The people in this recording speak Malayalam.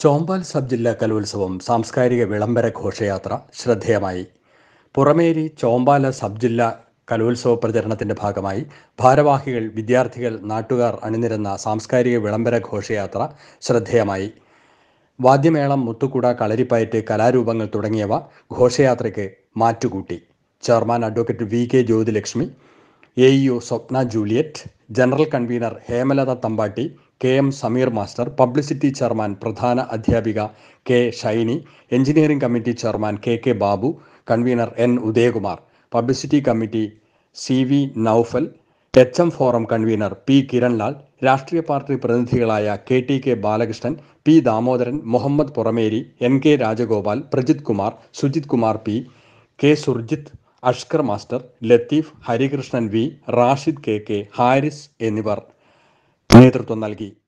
ചോമ്പാൽ സബ് ജില്ലാ കലോത്സവം സാംസ്കാരിക വിളംബര ഘോഷയാത്ര ശ്രദ്ധേയമായി പുറമേരി ചോമ്പാല സബ് ജില്ലാ കലോത്സവ പ്രചരണത്തിന്റെ ഭാഗമായി ഭാരവാഹികൾ വിദ്യാർത്ഥികൾ നാട്ടുകാർ അണിനിരന്ന സാംസ്കാരിക വിളംബര ഘോഷയാത്ര ശ്രദ്ധേയമായി വാദ്യമേളം മുത്തുകുട കളരിപ്പയറ്റ് കലാരൂപങ്ങൾ തുടങ്ങിയവ ഘോഷയാത്രയ്ക്ക് മാറ്റുകൂട്ടി chairman advocate V K Jyothilakshmi A E O Swapna Juliet general convener Hemalatha Thampatti K M Sameer master publicity chairman പ്രധാന അധ്യാപിക K Shiny engineering committee chairman K K Babu convener N Udayakumar publicity committee C V Noufal H M forum convener P Kiranlal രാഷ്ട്രീയ പാർട്ടി പ്രതിനിധികളായ K T K Balakrishnan P Damodaran Muhammad Purameri N K Rajagopal Prajith Kumar Sujith Kumar P K Surjit Ashkar master Latheef Harikrishnan V Rashid K K Haris എന്നിവർ നേതൃത്വം നൽകി